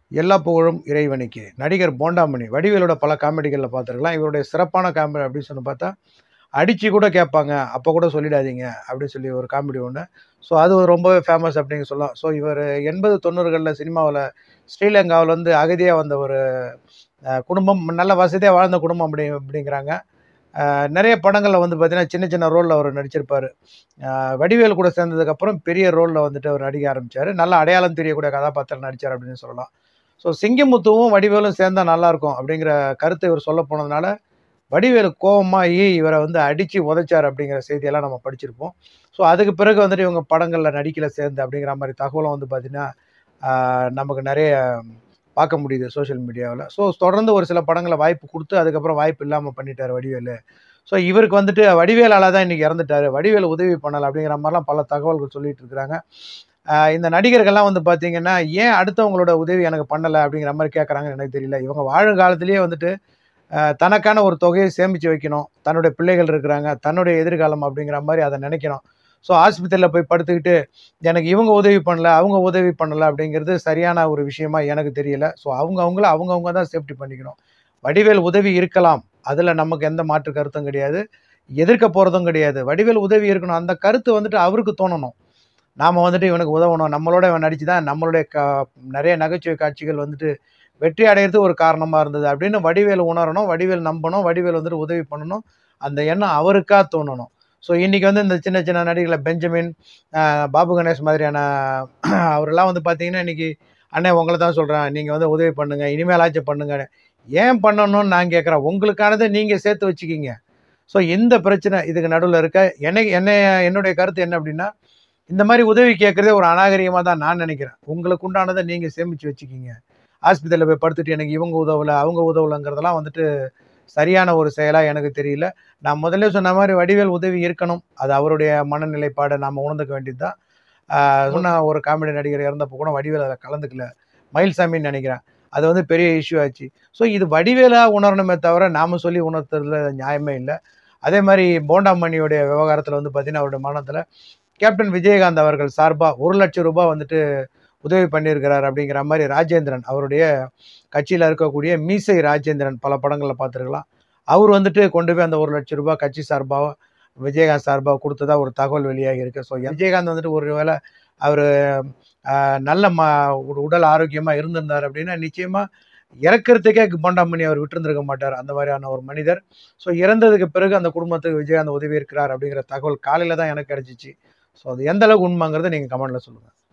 எல்லா புகழும் இறைவனுக்கு நடிகர் போண்டாமணி வடிவேலோட பல காமெடிகளில் பார்த்துருக்கலாம் இவருடைய சிறப்பான காமெடி அப்படின்னு சொல்லி பார்த்தா அடித்து கூட கேட்பாங்க அப்போ கூட சொல்லிடாதீங்க அப்படின்னு சொல்லி ஒரு காமெடி ஒன்று ஸோ அது ஒரு ரொம்பவே ஃபேமஸ் அப்படிங்க சொல்லலாம் ஸோ இவர் எண்பது தொண்ணூறுகளில் சினிமாவில் ஸ்ரீலங்காவில் வந்து அகதியாக வந்த ஒரு அஹ், குடும்பம் நல்ல வசதியாக வாழ்ந்த குடும்பம் அப்படி அப்படிங்கிறாங்க அஹ், நிறைய படங்களில் வந்து பார்த்தீங்கன்னா சின்ன சின்ன ரோலில் அவர் நடிச்சிருப்பார் வடிவேல் கூட சேர்ந்ததுக்கப்புறம் பெரிய ரோலில் வந்துட்டு அவர் நடிக்க ஆரம்பித்தார் நல்ல அடையாளம் தெரியக்கூடிய கதாபாத்திரம் நடித்தார் அப்படின்னு சொல்லலாம் ஸோ சிங்கமுத்துவும் வடிவேலும் சேர்ந்தா நல்லா இருக்கும் அப்படிங்கிற கருத்தை இவர் சொல்ல போனதுனால வடிவேலு கோபமாகி இவரை வந்து அடித்து உதைச்சார் அப்படிங்கிற செய்தியெல்லாம் நம்ம படிச்சிருப்போம் ஸோ அதுக்கு பிறகு வந்துட்டு இவங்க படங்களில் நடிக்கல சேர்ந்து அப்படிங்கிற மாதிரி தகவலும் வந்து பார்த்திங்கன்னா ஆஹ், நமக்கு நிறைய பார்க்க முடியுது சோஷியல் மீடியாவில் ஸோ தொடர்ந்து ஒரு சில படங்களை வாய்ப்பு கொடுத்து அதுக்கப்புறம் வாய்ப்பு இல்லாமல் பண்ணிட்டார் வடிவேலு ஸோ இவருக்கு வந்துட்டு வடிவேலால் தான் இன்றைக்கி இறந்துட்டார் வடிவேலு உதவி பண்ணலை அப்படிங்கிற மாதிரிலாம் பல தகவல்கள் சொல்லிட்டு இருக்கிறாங்க ஆஹ் இந்த நடிகர்கள்லாம் வந்து பார்த்தீங்கன்னா ஏன் அடுத்தவங்களோட உதவி எனக்கு பண்ணலை அப்படிங்கிற மாதிரி கேட்குறாங்கன்னு எனக்கு தெரியல இவங்க வாழும் காலத்திலேயே வந்துட்டு ஆஹ் தனக்கான ஒரு தொகையை சேமித்து வைக்கணும் தன்னுடைய பிள்ளைகள் இருக்கிறாங்க தன்னுடைய எதிர்காலம் அப்படிங்கிற மாதிரி அதை நினைக்கணும் ஸோ ஆஸ்பத்திரியில் போய் படுத்துக்கிட்டு எனக்கு இவங்க உதவி பண்ணல அவங்க உதவி பண்ணல அப்படிங்கிறது சரியான ஒரு விஷயமா எனக்கு தெரியல ஸோ அவங்க அவங்கள அவங்கவுங்க தான் சேஃப்டி பண்ணிக்கணும் வடிவேல் உதவி இருக்கலாம் அதில் நமக்கு எந்த மாற்று கருத்தும் கிடையாது எதிர்க்க போகிறதும் கிடையாது வடிவேல் உதவி இருக்கணும் அந்த கருத்து வந்துட்டு அவருக்கு தோணணும் நாம் வந்துட்டு இவனுக்கு உதவணும் நம்மளோட இவன் நடிச்சு தான் நம்மளுடைய க நிறைய நகைச்சுவை காட்சிகள் வந்துட்டு வெற்றி அடையிறதுக்கு ஒரு காரணமாக இருந்தது அப்படின்னு வடிவேல் உணரணும் வடிவேல் நம்பணும் வடிவேல் வந்துட்டு உதவி பண்ணணும் அந்த எண்ணம் அவருக்கா தோணணும் ஸோ இன்றைக்கி வந்து இந்த சின்ன சின்ன நடிகர்களை பெஞ்சமின் ஆஹ் பாபு கணேஷ் மாதிரியான அவரெல்லாம் வந்து பார்த்தீங்கன்னா இன்றைக்கி அண்ணே உங்களை தான் சொல்கிறேன் நீங்கள் வந்து உதவி பண்ணுங்கள் இனிமேலாச்சும் பண்ணுங்க ஏன் பண்ணணும்னு நான் கேட்குறேன் உங்களுக்கானதை நீங்கள் சேர்த்து வச்சுக்கிங்க ஸோ இந்த பிரச்சனை இதுக்கு நடுவில் இருக்க என்னை என்னை என்னுடைய கருத்து என்ன அப்படின்னா இந்த மாதிரி உதவி கேட்குறதே ஒரு அநாகரிகமாக தான் நான் நினைக்கிறேன் உங்களுக்கு உண்டானதை நீங்கள் சேமித்து வச்சுக்கிங்க ஆஸ்பத்திரியில் போய் படுத்துட்டு எனக்கு இவங்க உதவலை அவங்க உதவலைங்கிறதெல்லாம் வந்துட்டு சரியான ஒரு செயலாக எனக்கு தெரியல நான் முதல்ல சொன்ன மாதிரி வடிவேல் உதவி இருக்கணும் அது அவருடைய மனநிலைப்பாடை நாம் உணர்ந்துக்க வேண்டியது தான் முன்ன ஒரு காமெடி நடிகர் இறந்தப்போ கூட வடிவேல் அதில் கலந்துக்கல மயில்சாமின்னு நினைக்கிறேன் அது வந்து பெரிய இஷ்யூ ஆச்சு ஸோ இது வடிவேலாக உணரணுமே தவிர நாம் சொல்லி உணர்த்துறதுல நியாயமே இல்லை அதே மாதிரி போண்டாமணியோடைய விவகாரத்தில் வந்து பார்த்திங்கன்னா அவருடைய மரணத்தில் கேப்டன் விஜயகாந்த் அவர்கள் சார்பாக ஒரு லட்சம் ரூபாய் வந்துட்டு உதவி பண்ணியிருக்கிறார் அப்படிங்கிற மாதிரி ராஜேந்திரன் அவருடைய கட்சியில் இருக்கக்கூடிய மீசை ராஜேந்திரன் பல படங்களில் பார்த்துருக்கலாம் அவர் வந்துட்டு கொண்டு போய் அந்த ஒரு லட்சம் ரூபாய் கட்சி சார்பாக விஜயகாந்த் சார்பாக கொடுத்ததா ஒரு தகவல் வெளியாகி இருக்கு ஸோ விஜயகாந்த் வந்துட்டு ஒரு வேளை அவர் நல்ல ம ஒரு உடல் ஆரோக்கியமாக இருந்திருந்தார் அப்படின்னா நிச்சயமாக இறக்கிறதுக்கே பொண்டாமணி அவர் விட்டுருந்துருக்க மாட்டார் அந்த மாதிரியான ஒரு மனிதர் ஸோ இறந்ததுக்கு பிறகு அந்த குடும்பத்துக்கு விஜயகாந்த் உதவி இருக்கிறார் அப்படிங்கிற தகவல் காலையில் தான் எனக்கு கிடச்சிச்சு ஸோ அது எந்த அளவுக்கு உண்மைங்கிறத நீங்கள் கமெண்ட்டில் சொல்லுங்கள்